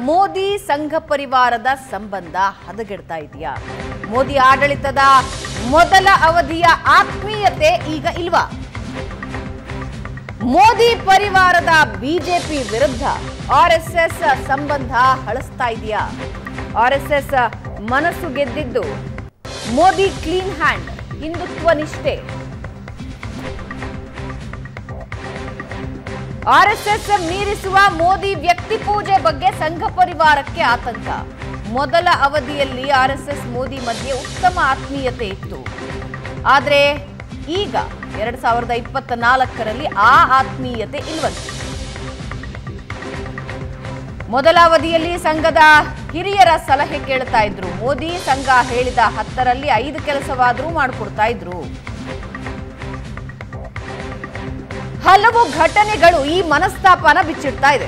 ಮೋದಿ ಸಂಘ ಪರಿವಾರದ ಸಂಬಂಧ ಹದಗೆಡ್ತಾ ಇದೆಯಾ ಮೋದಿ ಆಡಳಿತದ ಮೊದಲ ಅವಧಿಯ ಆತ್ಮೀಯತೆ ಈಗ ಇಲ್ವಾ ಮೋದಿ ಪರಿವಾರದ ಬಿಜೆಪಿ ವಿರುದ್ಧ ಆರ್ಎಸ್ಎಸ್ ಸಂಬಂಧ ಹಳಸ್ತಾ ಇದೆಯಾ ಆರ್ಎಸ್ಎಸ್ ಮನಸ್ಸು ಗೆದ್ದಿದ್ದು ಮೋದಿ ಕ್ಲೀನ್ ಹ್ಯಾಂಡ್ ಹಿಂದುತ್ವ ನಿಷ್ಠೆ ಆರ್ಎಸ್ಎಸ್ ಮೀರಿಸುವ ಮೋದಿ ವ್ಯಕ್ತಿ ಪೂಜೆ ಬಗ್ಗೆ ಸಂಘ ಪರಿವಾರಕ್ಕೆ ಆತಂಕ ಮೊದಲ ಅವಧಿಯಲ್ಲಿ ಆರ್ಎಸ್ಎಸ್ ಮೋದಿ ಮಧ್ಯೆ ಉತ್ತಮ ಆತ್ಮೀಯತೆ ಇತ್ತು ಆದರೆ ಈಗ ಎರಡ್ ಸಾವಿರದ ಇಪ್ಪತ್ತ ನಾಲ್ಕರಲ್ಲಿ ಆ ಆತ್ಮೀಯತೆ ಇಲ್ವಂತೆ ಮೊದಲ ಅವಧಿಯಲ್ಲಿ ಸಂಘದ ಹಿರಿಯರ ಸಲಹೆ ಕೇಳ್ತಾ ಇದ್ರು ಮೋದಿ ಸಂಘ ಹೇಳಿದ ಹತ್ತರಲ್ಲಿ ಐದು ಕೆಲಸವಾದ್ರೂ ಮಾಡಿಕೊಡ್ತಾ ಇದ್ರು ಹಲವು ಘಟನೆಗಳು ಈ ಮನಸ್ತಾಪನ ಬಿಚ್ಚಿಡ್ತಾ ಇದೆ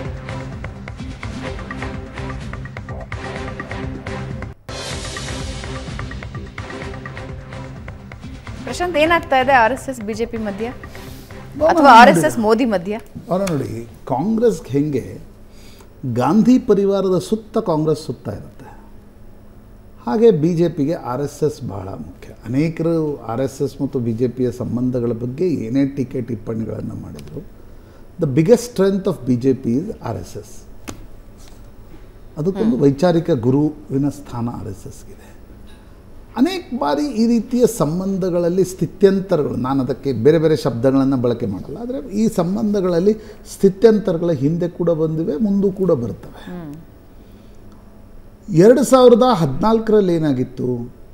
ಪ್ರಶಾಂತ್ ಏನಾಗ್ತಾ ಇದೆ ಆರ್ ಎಸ್ ಎಸ್ ಬಿಜೆಪಿ ಮಧ್ಯ ಅಥವಾ ಆರ್ ಎಸ್ ಎಸ್ ಮೋದಿ ಮಧ್ಯ ಅವರ ನೋಡಿ ಕಾಂಗ್ರೆಸ್ಗೆ ಹೆಂಗೆ ಗಾಂಧಿ ಪರಿವಾರದ ಸುತ್ತ ಕಾಂಗ್ರೆಸ್ ಸುತ್ತ ಇರುತ್ತೆ ಹಾಗೆ ಬಿ ಜೆ ಪಿಗೆ ಆರ್ ಎಸ್ ಎಸ್ ಬಹಳ ಮುಖ್ಯ ಅನೇಕರು ಆರ್ ಎಸ್ ಎಸ್ ಮತ್ತು ಬಿ ಜೆ ಪಿಯ ಸಂಬಂಧಗಳ ಬಗ್ಗೆ ಏನೇ ಟೀಕೆ ಟಿಪ್ಪಣಿಗಳನ್ನು ಮಾಡಿದರು the biggest strength of B J P is R S S ಅದಕ್ಕೊಂದು ವೈಚಾರಿಕ ಗುರುವಿನ ಸ್ಥಾನ ಆರ್ ಎಸ್ ಎಸ್ಗಿದೆ ಅನೇಕ ಬಾರಿ ಈ ರೀತಿಯ ಸಂಬಂಧಗಳಲ್ಲಿ ಸ್ಥಿತ್ಯಂತರಗಳು ನಾನು ಅದಕ್ಕೆ ಬೇರೆ ಬೇರೆ ಶಬ್ದಗಳನ್ನು ಬಳಕೆ ಮಾಡಲ್ಲ ಆದರೆ ಈ ಸಂಬಂಧಗಳಲ್ಲಿ ಸ್ಥಿತ್ಯಂತರಗಳ ಹಿಂದೆ ಕೂಡ ಬಂದಿವೆ ಮುಂದೂ ಕೂಡ ಬರ್ತವೆ ಎರಡು ಸಾವಿರದ ಹದಿನಾಲ್ಕರಲ್ಲಿ ಏನಾಗಿತ್ತು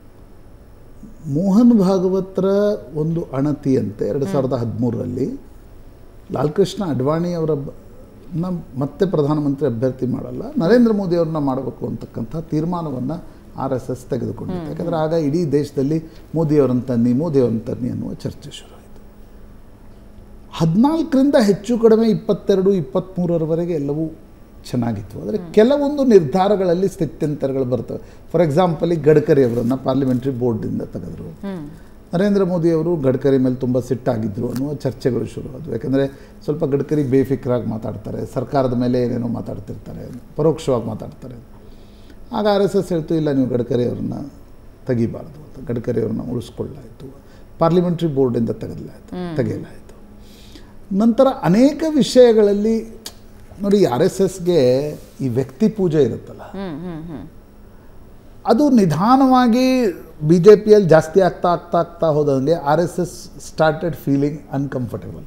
ಮೋಹನ್ ಭಾಗವತರ ಒಂದು ಅಣತಿಯಂತೆ ಎರಡು ಸಾವಿರದ ಹದಿಮೂರರಲ್ಲಿ ಲಾಲ್ಕೃಷ್ಣ ಅಡ್ವಾಣಿ ಅವರ ಬ- ನ ಮತ್ತೆ ಪ್ರಧಾನಮಂತ್ರಿ ಅಭ್ಯರ್ಥಿ ಮಾಡಲ್ಲ ನರೇಂದ್ರ ಮೋದಿ ಅವ್ರನ್ನ ಮಾಡಬೇಕು ಅಂತಕ್ಕಂಥ ತೀರ್ಮಾನವನ್ನು ಆರ್ ಎಸ್ ಎಸ್ ತೆಗೆದುಕೊಂಡಿತ್ತು ಯಾಕಂದರೆ ಆಗ ಇಡೀ ದೇಶದಲ್ಲಿ ಮೋದಿಯವರನ್ನು ತನ್ನಿ ಮೋದಿಯವರನ್ನು ತನ್ನಿ ಅನ್ನುವ ಚರ್ಚೆ ಶುರುವಾಯಿತು ಹದಿನಾಲ್ಕರಿಂದ ಹೆಚ್ಚು ಕಡಿಮೆ ಇಪ್ಪತ್ತೆರಡು ಇಪ್ಪತ್ತ್ಮೂರರವರೆಗೆ ಎಲ್ಲವೂ ಚೆನ್ನಾಗಿತ್ತು ಆದರೆ ಕೆಲವೊಂದು ನಿರ್ಧಾರಗಳಲ್ಲಿ ಸ್ಥಿತ್ಯಂತರಗಳು ಬರ್ತವೆ ಫಾರ್ ಎಕ್ಸಾಂಪಲ್ ಈ ಗಡ್ಕರಿ ಅವರನ್ನು ಪಾರ್ಲಿಮೆಂಟ್ರಿ ಬೋರ್ಡಿಂದ ತೆಗೆದರು ನರೇಂದ್ರ ಮೋದಿ ಅವರು ಗಡ್ಕರಿ ಮೇಲೆ ತುಂಬ ಸಿಟ್ಟಾಗಿದ್ದರು ಅನ್ನುವ ಚರ್ಚೆಗಳು ಶುರುವಾದವು ಯಾಕಂದರೆ ಸ್ವಲ್ಪ ಗಡ್ಕರಿ ಬೇಫಿಕ್ರಾಗಿ ಮಾತಾಡ್ತಾರೆ ಸರ್ಕಾರದ ಮೇಲೆ ಏನೇನೋ ಮಾತಾಡ್ತಿರ್ತಾರೆ ಪರೋಕ್ಷವಾಗಿ ಮಾತಾಡ್ತಾರೆ ಆಗ ಆರ್ ಎಸ್ ಎಸ್ ಹೇಳ್ತು ಇಲ್ಲ ನೀವು ಗಡ್ಕರಿ ಅವ್ರನ್ನ ತೆಗಿಬಾರ್ದು ಅಂತ ಗಡ್ಕರಿ ಅವ್ರನ್ನ ಉಳಿಸ್ಕೊಳ್ಳಾಯಿತು ಪಾರ್ಲಿಮೆಂಟ್ರಿ ಬೋರ್ಡಿಂದ ತೆಗೆದಲಾಯಿತು ತೆಗೆಯಲಾಯಿತು ನಂತರ ಅನೇಕ ವಿಷಯಗಳಲ್ಲಿ ನೋಡಿ ಆರ್ ಎಸ್ ಎಸ್ಗೆ ಈ ವ್ಯಕ್ತಿ ಪೂಜೆ ಇರುತ್ತಲ್ಲ ಅದು ನಿಧಾನವಾಗಿ ಬಿ ಜೆ ಪಿಯಲ್ಲಿ ಜಾಸ್ತಿ ಆಗ್ತಾ ಆಗ್ತಾ ಆಗ್ತಾ ಹೋದಂಗೆ R S S started feeling uncomfortable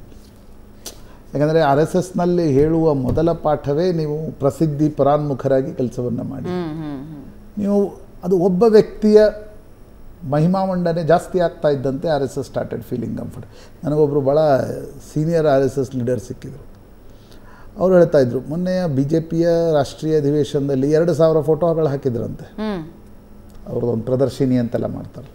ಯಾಕಂದರೆ ಆರ್ ಎಸ್ ಎಸ್ನಲ್ಲಿ ಹೇಳುವ ಮೊದಲ ಪಾಠವೇ ನೀವು ಪ್ರಸಿದ್ಧಿ ಪರಾನ್ಮುಖರಾಗಿ ಕೆಲಸವನ್ನು ಮಾಡಿ ನೀವು ಅದು ಒಬ್ಬ ವ್ಯಕ್ತಿಯ ಮಹಿಮಾ ಮಂಡನೆ ಜಾಸ್ತಿ ಆಗ್ತಾ ಇದ್ದಂತೆ R S S started feeling comfort ನನಗೊಬ್ಬರು ಭಾಳ ಸೀನಿಯರ್ ಆರ್ ಎಸ್ ಎಸ್ ಲೀಡರ್ ಸಿಕ್ಕಿದರು ಅವ್ರು ಹೇಳ್ತಾ ಇದ್ರು ಮೊನ್ನೆ ಬಿ ಜೆ ಪಿಯ ರಾಷ್ಟ್ರೀಯ ಅಧಿವೇಶನದಲ್ಲಿ ಎರಡು ಸಾವಿರ ಫೋಟೋಗಳು ಹಾಕಿದ್ರಂತೆ ಹ್ಮ್ ಅವ್ರದ್ದೊಂದು ಪ್ರದರ್ಶಿನಿ ಅಂತೆಲ್ಲ ಮಾಡ್ತಾರಲ್ಲ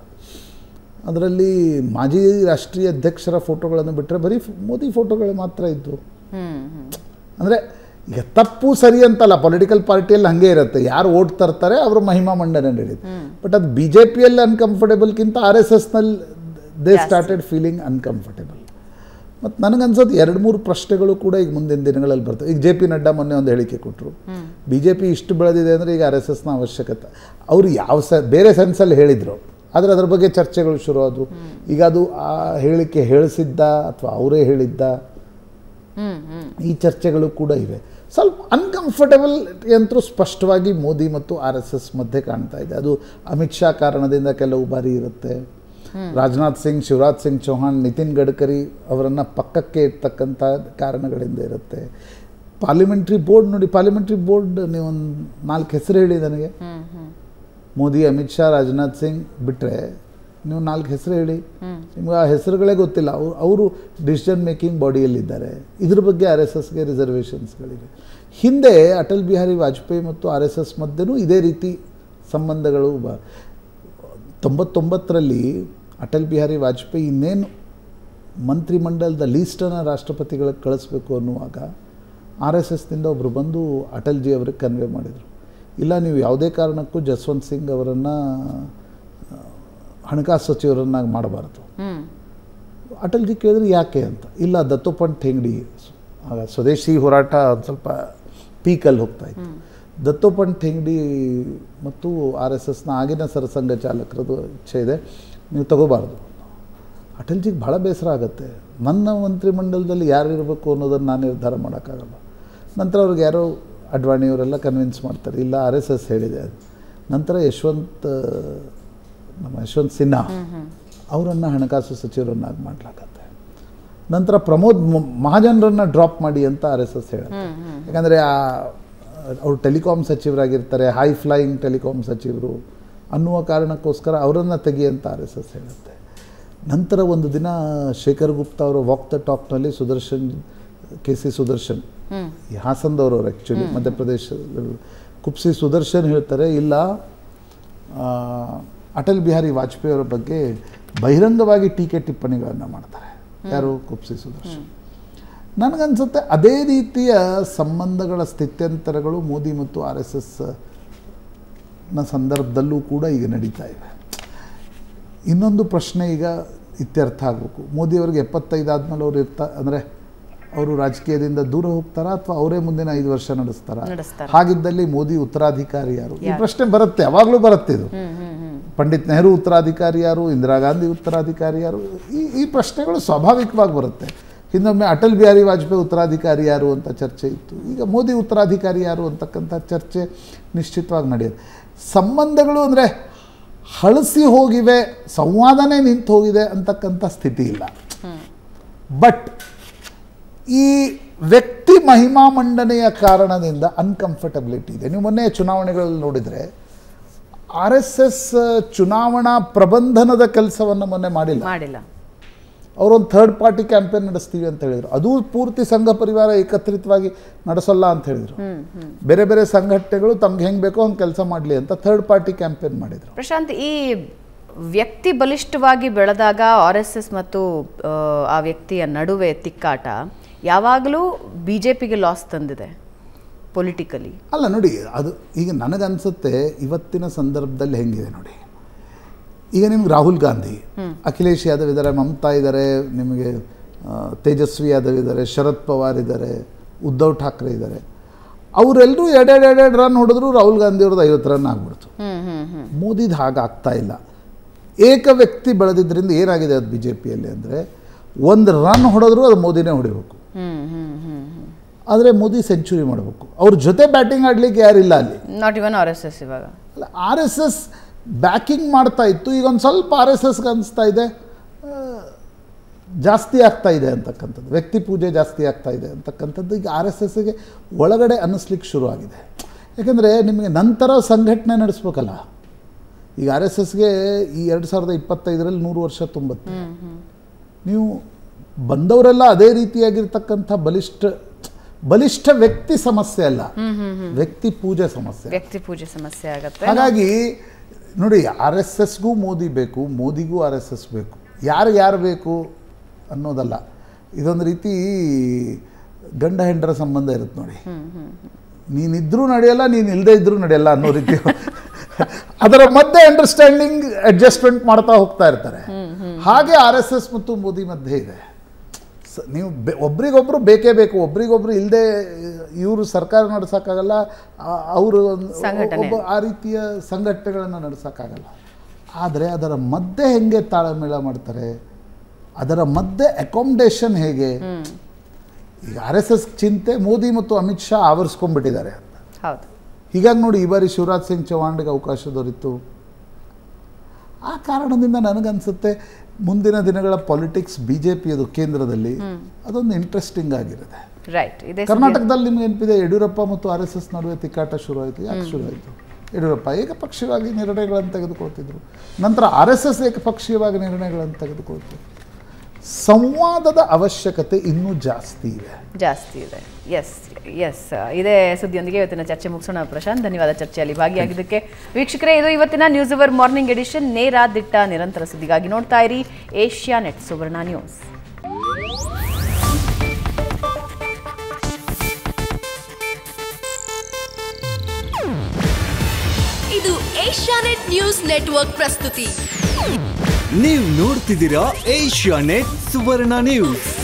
ಅದರಲ್ಲಿ ಮಾಜಿ ರಾಷ್ಟ್ರೀಯ ಅಧ್ಯಕ್ಷರ ಫೋಟೋಗಳನ್ನು ಬಿಟ್ಟರೆ ಬರೀ ಫ್- ಮೋದಿ ಫೋಟೋಗಳು ಮಾತ್ರ ಇದ್ದವು ಹ್ಮ್ ಹ್ಮ್ ಅಂದರೆ ಈಗ ತಪ್ಪು ಸರಿ ಅಂತಲ್ಲ ಪೊಲಿಟಿಕಲ್ ಪಾರ್ಟಿಯಲ್ಲಿ ಹಾಗೆ ಇರುತ್ತೆ ಯಾರು ಓಟ್ ತರ್ತಾರೆ ಅವ್ರ ಮಹಿಮಾ ಮಂಡನೆ ನಡೆಯುತ್ತೆ ಬಟ್ ಅದು ಬಿ ಜೆ ಪಿಯಲ್ಲಿ ಅನ್ಕಂಫರ್ಟೇಬಲ್ಗಿಂತ ಆರ್ ಎಸ್ ಎಸ್ನಲ್ಲಿ ದೇ ಸ್ಟಾರ್ಟೆಡ್ ಫೀಲಿಂಗ್ ಅನ್ಕಂಫರ್ಟೇಬಲ್ ಮತ್ತು ನನಗನ್ಸೋದು ಎರಡು ಮೂರು ಪ್ರಶ್ನೆಗಳು ಕೂಡ ಈಗ ಮುಂದಿನ ದಿನಗಳಲ್ಲಿ ಬರ್ತವೆ ಈಗ ಜೆ ಪಿ ನಡ್ಡಾ ಮೊನ್ನೆ ಒಂದು ಹೇಳಿಕೆ ಕೊಟ್ಟರು ಬಿ ಜೆ ಪಿ ಇಷ್ಟು ಬೆಳೆದಿದೆ ಅಂದರೆ ಈಗ ಆರ್ ಎಸ್ ಎಸ್ನ ಅವಶ್ಯಕತೆ ಅವರು ಯಾವ ಸ ಬೇರೆ ಸೆನ್ಸಲ್ಲಿ ಹೇಳಿದರು ಆದರೆ ಅದ್ರ ಬಗ್ಗೆ ಚರ್ಚೆಗಳು ಶುರುವಾದವು ಈಗ ಅದು ಆ ಹೇಳಿಕೆ ಹೇಳಿಸಿದ್ದ ಅಥವಾ ಅವರೇ ಹೇಳಿದ್ದ ಹ್ಮ್ ಹ್ಮ್ ಈ ಚರ್ಚೆಗಳು ಕೂಡ ಇವೆ ಸ್ವಲ್ಪ ಅನ್ಕಂಫರ್ಟೇಬಲ್ ಅಂತೂ ಸ್ಪಷ್ಟವಾಗಿ ಮೋದಿ ಮತ್ತು ಆರ್ ಎಸ್ ಎಸ್ ಮಧ್ಯೆ ಕಾಣ್ತಾ ಇದೆ ಅದು ಅಮಿತ್ ಶಾ ಕಾರಣದಿಂದ ಕೆಲವು ಬಾರಿ ಇರುತ್ತೆ ರಾಜನಾಥ್ ಸಿಂಗ್ ಶಿವರಾಜ್ ಸಿಂಗ್ ಚೌಹಾಣ್ ನಿತಿನ್ ಗಡ್ಕರಿ ಅವರನ್ನು ಪಕ್ಕಕ್ಕೆ ಇರ್ತಕ್ಕಂಥ ಕಾರಣಗಳಿಂದ ಇರುತ್ತೆ ಪಾರ್ಲಿಮೆಂಟ್ರಿ ಬೋರ್ಡ್ ನೋಡಿ ಪಾರ್ಲಿಮೆಂಟ್ರಿ ಬೋರ್ಡ್ ನೀವೊಂದು ನಾಲ್ಕು ಹೆಸರು ಹೇಳಿ ನನಗೆ ಹ್ಮ್ ಹ್ಮ್ ಮೋದಿ ಅಮಿತ್ ಶಾ ರಾಜನಾಥ್ ಸಿಂಗ್ ಬಿಟ್ಟರೆ ನೀವು ನಾಲ್ಕು ಹೆಸರು ಹೇಳಿ ನಿಮ್ಗೆ ಆ ಹೆಸರುಗಳೇ ಗೊತ್ತಿಲ್ಲ ಅವರು ಅವರು ಡಿಸಿಷನ್ ಮೇಕಿಂಗ್ ಬಾಡಿಯಲ್ಲಿದ್ದಾರೆ ಇದ್ರ ಬಗ್ಗೆ ಆರ್ ಎಸ್ ಎಸ್ಗೆ ರಿಸರ್ವೇಷನ್ಸ್ಗಳಿವೆ ಹಿಂದೆ ಅಟಲ್ ಬಿಹಾರಿ ವಾಜಪೇಯಿ ಮತ್ತು ಆರ್ ಎಸ್ ಎಸ್ ಮಧ್ಯೆನೂ ಇದೇ ರೀತಿ ಸಂಬಂಧಗಳು ಬ ತೊಂಬತ್ತೊಂಬತ್ತರಲ್ಲಿ ಅಟಲ್ ಬಿಹಾರಿ ವಾಜಪೇಯಿ ಇನ್ನೇನು ಮಂತ್ರಿಮಂಡಲದ ಲೀಸ್ಟನ್ನು ರಾಷ್ಟ್ರಪತಿಗಳಿಗೆ ಕಳಿಸ್ಬೇಕು ಅನ್ನುವಾಗ ಆರ್ ಎಸ್ ಎಸ್ನಿಂದ ಒಬ್ಬರು ಬಂದು ಅಟಲ್ಜಿ ಅವರಿಗೆ ಕನ್ವೆ ಮಾಡಿದರು ಇಲ್ಲ ನೀವು ಯಾವುದೇ ಕಾರಣಕ್ಕೂ ಜಸ್ವಂತ್ ಸಿಂಗ್ ಅವರನ್ನು ಹಣಕಾಸು ಸಚಿವರನ್ನಾಗಿ ಮಾಡಬಾರ್ದು ಹ್ಮ್ ಅಟಲ್ಜಿ ಕೇಳಿದ್ರೆ ಯಾಕೆ ಅಂತ ಇಲ್ಲ ದತ್ತೋಪಂತ್ ಠೇಂಗಡಿ ಆಗ ಸ್ವದೇಶಿ ಹೋರಾಟ ಒಂದು ಸ್ವಲ್ಪ ಪೀಕಲ್ಲಿ ಹೋಗ್ತಾ ಇತ್ತು ದತ್ತೋಪಂತ್ ಠೇಂಗಡಿ ಮತ್ತು ಆರ್ ಎಸ್ ಎಸ್ನ ಆಗಿನ ಸರಸಂಘ ಚಾಲಕರದು ಇಚ್ಛೆ ಇದೆ ನೀವು ತಗೋಬಾರ್ದು ಅಟಲ್ಜಿಗೆ ಭಾಳ ಬೇಸರ ಆಗುತ್ತೆ ನನ್ನ ಮಂತ್ರಿಮಂಡಲದಲ್ಲಿ ಯಾರು ಇರಬೇಕು ಅನ್ನೋದನ್ನು ನಾನು ನಿರ್ಧಾರ ಮಾಡೋಕ್ಕಾಗಲ್ಲ ನಂತರ ಅವ್ರಿಗೆ ಯಾರೋ ಅಡ್ವಾಣಿಯವರೆಲ್ಲ ಕನ್ವಿನ್ಸ್ ಮಾಡ್ತಾರೆ ಇಲ್ಲ ಆರ್ ಎಸ್ ಎಸ್ ಹೇಳಿದೆ ಅದು ನಂತರ ಯಶವಂತ್ ನಮ್ಮ ಯಶವಂತ್ ಸಿನ್ಹಾ ಅವರನ್ನು ಹಣಕಾಸು ಸಚಿವರನ್ನಾಗಿ ಮಾಡಲಾಗತ್ತೆ ನಂತರ ಪ್ರಮೋದ್ ಮ- ಮಹಾಜನರನ್ನ ಡ್ರಾಪ್ ಮಾಡಿ ಅಂತ ಆರ್ ಎಸ್ ಎಸ್ ಹೇಳುತ್ತೆ ಯಾಕಂದರೆ ಅವರು ಟೆಲಿಕಾಂ ಸಚಿವರಾಗಿರ್ತಾರೆ ಹೈ ಫ್ಲೈಯಿಂಗ್ ಟೆಲಿಕಾಂ ಸಚಿವರು ಅನ್ನುವ ಕಾರಣಕ್ಕೋಸ್ಕರ ಅವರನ್ನು ತೆಗಿ ಅಂತ ಆರ್ ಎಸ್ ಎಸ್ ಹೇಳುತ್ತೆ ನಂತರ ಒಂದು ದಿನ ಶೇಖರ್ ಗುಪ್ತಾ ಅವರು ವಾಕ್ ದ ಟಾಕ್ನಲ್ಲಿ ಸುದರ್ಶನ್ ಕೆ ಸಿ ಸುದರ್ಶನ್ ಈ ಹಾಸನದವರು ಅವರು ಆ್ಯಕ್ಚುಲಿ ಮಧ್ಯಪ್ರದೇಶ ಕುಪ್ಸಿ ಸುದರ್ಶನ್ ಹೇಳ್ತಾರೆ ಇಲ್ಲ ಆ, ಅಟಲ್ ಬಿಹಾರಿ ವಾಜಪೇಯಿ ಅವರ ಬಗ್ಗೆ ಬಹಿರಂಗವಾಗಿ ಟೀಕೆ ಟಿಪ್ಪಣಿಗಳನ್ನು ಮಾಡ್ತಾರೆ ಯಾರು ಕುಪ್ಸಿ ಸುದರ್ಶನ್ ನನಗನ್ಸುತ್ತೆ ಅದೇ ರೀತಿಯ ಸಂಬಂಧಗಳ ಸ್ಥಿತ್ಯಂತರಗಳು ಮೋದಿ ಮತ್ತು ಆರ್ ಎಸ್ ಎಸ್ ನ ಸಂದರ್ಭದಲ್ಲೂ ಕೂಡ ಈಗ ನಡೀತಾ ಇವೆ ಇನ್ನೊಂದು ಪ್ರಶ್ನೆ ಈಗ ಇತ್ಯರ್ಥ ಆಗಬೇಕು ಮೋದಿಯವರಿಗೆ ಎಪ್ಪತ್ತೈದು ಆದಮೇಲೆ ಅವ್ರು ಇರ್ತಾ ಅಂದರೆ ಅವರು ರಾಜಕೀಯದಿಂದ ದೂರ ಹೋಗ್ತಾರಾ ಅಥವಾ ಅವರೇ ಮುಂದಿನ ಐದು ವರ್ಷ ನಡೆಸ್ತಾರಾ ನಡೆಸ್ತಾರೆ. ಹಾಗಿದ್ದಲ್ಲಿ ಮೋದಿ ಉತ್ತರಾಧಿಕಾರಿ ಯಾರು ಈ ಪ್ರಶ್ನೆ ಬರುತ್ತೆ ಯಾವಾಗಲೂ ಬರುತ್ತೆ ಇದು ಪಂಡಿತ್ ನೆಹರು ಉತ್ತರಾಧಿಕಾರಿ ಯಾರು ಇಂದಿರಾ ಗಾಂಧಿ ಉತ್ತರಾಧಿಕಾರಿ ಯಾರು ಈ ಈ ಪ್ರಶ್ನೆಗಳು ಸ್ವಾಭಾವಿಕವಾಗಿ ಬರುತ್ತೆ ಹಿಂದೊಮ್ಮೆ ಅಟಲ್ ಬಿಹಾರಿ ವಾಜಪೇಯಿ ಉತ್ತರಾಧಿಕಾರಿ ಯಾರು ಅಂತ ಚರ್ಚೆ ಇತ್ತು ಈಗ ಮೋದಿ ಉತ್ತರಾಧಿಕಾರಿ ಯಾರು ಅಂತಕ್ಕಂಥ ಚರ್ಚೆ ನಿಶ್ಚಿತವಾಗಿ ನಡೆಯುತ್ತೆ ಸಂಬಂಧಗಳು ಅಂದರೆ ಹಳಸಿ ಹೋಗಿವೆ ಸಂವಾದನೆ ನಿಂತು ಹೋಗಿದೆ ಅಂತಕ್ಕಂಥ ಸ್ಥಿತಿ ಇಲ್ಲ ಬಟ್ ಈ ವ್ಯಕ್ತಿ ಮಹಿಮಾ ಮಂಡನೆಯ ಕಾರಣದಿಂದ ಅನ್ಕಂಫರ್ಟಬಿಲಿಟಿ ಇದೆ ನೀವು ಮೊನ್ನೆ ಚುನಾವಣೆಗಳಲ್ಲಿ ನೋಡಿದರೆ ಆರ್ ಎಸ್ ಎಸ್ ಚುನಾವಣಾ ಪ್ರಬಂಧನದ ಕೆಲಸವನ್ನು ಮೊನ್ನೆ ಮಾಡಿಲ್ಲ ಮಾಡಿಲ್ಲ ಅವರೊಂದು ಥರ್ಡ್ ಪಾರ್ಟಿ ಕ್ಯಾಂಪೇನ್ ನಡೆಸ್ತೀವಿ ಅಂತ ಹೇಳಿದರು ಅದು ಪೂರ್ತಿ ಸಂಘ ಪರಿವಾರ ಏಕತ್ರಿತವಾಗಿ ನಡೆಸಲ್ಲ ಅಂತ ಹೇಳಿದರು ಬೇರೆ ಬೇರೆ ಸಂಘಟನೆಗಳು ತಮ್ಗೆ ಹೆಂಗೆ ಬೇಕೋ ಹಂಗೆ ಕೆಲಸ ಮಾಡಲಿ ಅಂತ ಥರ್ಡ್ ಪಾರ್ಟಿ ಕ್ಯಾಂಪೇನ್ ಮಾಡಿದರು ಪ್ರಶಾಂತ್ ಈ ವ್ಯಕ್ತಿ ಬಲಿಷ್ಠವಾಗಿ ಬೆಳೆದಾಗ ಆರ್ ಎಸ್ ಎಸ್ ಮತ್ತು ಆ, ಆ ವ್ಯಕ್ತಿಯ ನಡುವೆ ತಿಕ್ಕಾಟ ಯಾವಾಗಲೂ ಬಿ ಜೆ ಪಿಗೆ ಲಾಸ್ ತಂದಿದೆ ಪೊಲಿಟಿಕಲಿ ಅಲ್ಲ ನೋಡಿ ಅದು ಈಗ ನನಗನ್ಸುತ್ತೆ ಇವತ್ತಿನ ಸಂದರ್ಭದಲ್ಲಿ ಹೆಂಗಿದೆ ನೋಡಿ ಈಗ ನಿಮ್ಗೆ ರಾಹುಲ್ ಗಾಂಧಿ ಅಖಿಲೇಶ್ ಯಾದವ್ ಇದ್ದಾರೆ ಮಮತಾ ಇದ್ದಾರೆ ನಿಮಗೆ ಆ, ತೇಜಸ್ವಿ ಯಾದವ್ ಇದ್ದಾರೆ ಶರದ್ ಪವಾರ್ ಇದ್ದಾರೆ ಉದ್ಧವ್ ಠಾಕ್ರೆ ಇದ್ದಾರೆ ಅವರೆಲ್ಲರೂ ಎರಡೆರಡು ಎರಡೆರಡು ರನ್ ಹೊಡೆದ್ರು ರಾಹುಲ್ ಗಾಂಧಿ ಅವ್ರದ್ದು ಐವತ್ತು ರನ್ ಆಗ್ಬಿಡ್ತು ಹ್ಮ್ ಹ್ಮ್ ಹ್ಮ್ ಮೋದಿದು ಹಾಗೆ ಆಗ್ತಾ ಇಲ್ಲ ಏಕ ವ್ಯಕ್ತಿ ಬೆಳೆದಿದ್ದರಿಂದ ಏನಾಗಿದೆ ಅದು ಬಿ ಜೆ ಪಿಯಲ್ಲಿ ಅಂದರೆ ಒಂದು ರನ್ ಹೊಡೆದ್ರು ಅದು ಮೋದಿನೇ ಹೊಡಿಬೇಕು ಹ್ಮ್ ಹ್ಮ್ ಹ್ಮ್ ಹ್ಮ್ ಆದರೆ ಮೋದಿ ಸೆಂಚುರಿ ಮಾಡಬೇಕು ಅವ್ರ ಜೊತೆ ಬ್ಯಾಟಿಂಗ್ ಆಡಲಿಕ್ಕೆ ಯಾರಿಲ್ಲ ಅಲ್ಲಿ ನಾಟ್ ಇವನ್ ಆರ್ ಎಸ್ ಎಸ್ ಇವಾಗ ಅಲ್ಲ ಆರ್ ಎಸ್ ಎಸ್ ಬ್ಯಾಕಿಂಗ್ ಮಾಡ್ತಾ ಇತ್ತು ಈಗ ಒಂದು ಸ್ವಲ್ಪ ಆರ್ ಎಸ್ ಎಸ್ಗೆ ಅನಿಸ್ತಾ ಇದೆ ಆ, ಜಾಸ್ತಿ ಆಗ್ತಾ ಇದೆ ಅಂತಕ್ಕಂಥದ್ದು ವ್ಯಕ್ತಿ ಪೂಜೆ ಜಾಸ್ತಿ ಆಗ್ತಾ ಇದೆ ಅಂತಕ್ಕಂಥದ್ದು ಈಗ ಆರ್ ಎಸ್ ಎಸ್ಗೆ ಒಳಗಡೆ ಅನ್ನಿಸ್ಲಿಕ್ಕೆ ಶುರು ಆಗಿದೆ ಯಾಕೆಂದರೆ ನಿಮಗೆ ನಂತರ ಸಂಘಟನೆ ನಡೆಸ್ಬೇಕಲ್ಲ ಈಗ ಆರ್ ಎಸ್ ಎಸ್ಗೆ ಈ ಎರಡು ಸಾವಿರದ ಇಪ್ಪತ್ತೈದರಲ್ಲಿ ನೂರು ವರ್ಷ ತುಂಬತ್ತೆ ನೀವು ಬಂದವರೆಲ್ಲ ಅದೇ ರೀತಿಯಾಗಿರ್ತಕ್ಕಂಥ ಬಲಿಷ್ಠ ಬಲಿಷ್ಠ ವ್ಯಕ್ತಿ ಸಮಸ್ಯೆ ಅಲ್ಲ ವ್ಯಕ್ತಿ ಪೂಜೆ ಸಮಸ್ಯೆ ವ್ಯಕ್ತಿ ಪೂಜೆ ಸಮಸ್ಯೆ ಆಗತ್ತೆ ಹಾಗಾಗಿ ನೋಡಿ ಆರ್ ಎಸ್ ಎಸ್ಗೂ ಮೋದಿ ಬೇಕು ಮೋದಿಗೂ ಆರ್ ಎಸ್ ಎಸ್ ಬೇಕು ಯಾರು ಯಾರು ಬೇಕು ಅನ್ನೋದಲ್ಲ ಇದೊಂದು ರೀತಿ ಗಂಡ ಹೆಂಡರ ಸಂಬಂಧ ಇರುತ್ತೆ ನೋಡಿ ನೀನಿದ್ರೂ ನಡೆಯಲ್ಲ ನೀನು ಇಲ್ಲದೆ ಇದ್ರೂ ನಡೆಯಲ್ಲ ಅನ್ನೋ ರೀತಿ ಅದರ ಮಧ್ಯೆ ಅಂಡರ್ಸ್ಟ್ಯಾಂಡಿಂಗ್ ಅಡ್ಜಸ್ಟ್ಮೆಂಟ್ ಮಾಡ್ತಾ ಹೋಗ್ತಾ ಇರ್ತಾರೆ ಹಾಗೆ ಆರ್ ಎಸ್ ಎಸ್ ಮತ್ತು ಮೋದಿ ಮಧ್ಯೆ ಇದೆ ಸ- ನೀವು ಬೆ ಒಬ್ರಿಗೊಬ್ರು ಬೇಕೇ ಬೇಕು ಒಬ್ರಿಗೊಬ್ರು ಇಲ್ಲದೆ ಇವರು ಸರ್ಕಾರ ನಡೆಸೋಕ್ಕಾಗಲ್ಲ ಅವರು ಸಂಘಟನೆ. ಒಬ್ಬ ಆ ರೀತಿಯ ಸಂಘಟನೆಗಳನ್ನು ನಡೆಸೋಕ್ಕಾಗಲ್ಲ ಆದರೆ ಅದರ ಮಧ್ಯೆ ಹೆಂಗೆ ತಾಳಮೇಳ ಮಾಡ್ತಾರೆ ಅದರ ಮಧ್ಯೆ ಅಕಾಮಿಡೇಷನ್ ಹೇಗೆ ಈಗ ಆರ್ ಎಸ್ ಎಸ್ ಚಿಂತೆ ಮೋದಿ ಮತ್ತು ಅಮಿತ್ ಶಾ ಆವರಿಸ್ಕೊಂಡ್ಬಿಟ್ಟಿದ್ದಾರೆ ಅಂತ ಹೌದು ಹೀಗಾಗಿ ನೋಡಿ ಈ ಬಾರಿ ಶಿವರಾಜ್ ಸಿಂಗ್ ಚೌಹಾಣ್ಗೆ ಅವಕಾಶ ದೊರೀತು ಆ ಕಾರಣದಿಂದ ನನಗನ್ಸುತ್ತೆ ಮುಂದಿನ ದಿನಗಳ ಪಾಲಿಟಿಕ್ಸ್ ಬಿ ಜೆ ಪಿಯದು ಕೇಂದ್ರದಲ್ಲಿ ಅದೊಂದು ಇಂಟ್ರೆಸ್ಟಿಂಗ್ ಆಗಿರುತ್ತೆ ರೈಟ್ ಇದೇ ಕರ್ನಾಟಕದಲ್ಲಿ ನಿಮ್ಗೆ ನೆನಪಿದೆ ಯಡಿಯೂರಪ್ಪ ಮತ್ತು ಆರ್ ಎಸ್ ಎಸ್ ನಡುವೆ ತಿಕ್ಕಾಟ ಶುರುವಾಯಿತು ಯಾಕೆ ಶುರುವಾಯಿತು ಯಡಿಯೂರಪ್ಪ ಏಕಪಕ್ಷೀಯವಾಗಿ ನಿರ್ಣಯಗಳನ್ನು ತೆಗೆದುಕೊಳ್ತಿದ್ರು ನಂತರ ಆರ್ ಎಸ್ ಎಸ್ ಏಕಪಕ್ಷೀಯವಾಗಿ ನಿರ್ಣಯಗಳನ್ನು ತೆಗೆದುಕೊಳ್ತಿದ್ರು ಸಂವಾದದ ಅವಶ್ಯಕತೆ ಇನ್ನೂ ಜಾಸ್ತಿ ಇದೆ ಜಾಸ್ತಿ ಇದೆ ಎಸ್ ಎಸ್ ಇದೇ ಸುದ್ದಿಯೊಂದಿಗೆ ಇವತ್ತಿನ ಚರ್ಚೆ ಮುಗಿಸೋಣ ಪ್ರಶಾಂತ್ ಧನ್ಯವಾದ ಚರ್ಚೆಯಲ್ಲಿ ಭಾಗಿಯಾಗಿದ್ದಕ್ಕೆ ವೀಕ್ಷಕರೇ ಇದು ಇವತ್ತಿನ ನ್ಯೂಸ್ ಅವರ್ ಮಾರ್ನಿಂಗ್ ಎಡಿಷನ್ ನೇರ ದಿಟ್ಟ ನಿರಂತರ ಸುದ್ದಿಗಾಗಿ ನೋಡ್ತಾ ಇರಿ ಏಷ್ಯಾ ನೆಟ್ ಸುವರ್ಣ ನ್ಯೂಸ್ ಇದು ಏಷ್ಯಾನೆಟ್ ನ್ಯೂಸ್ ನೆಟ್ವರ್ಕ್ ಪ್ರಸ್ತುತಿ ನೀವು ನೋಡ್ತಿದ್ದೀರಾ ಏಷ್ಯಾ ನೆಟ್ ಸುವರ್ಣ ನ್ಯೂಸ್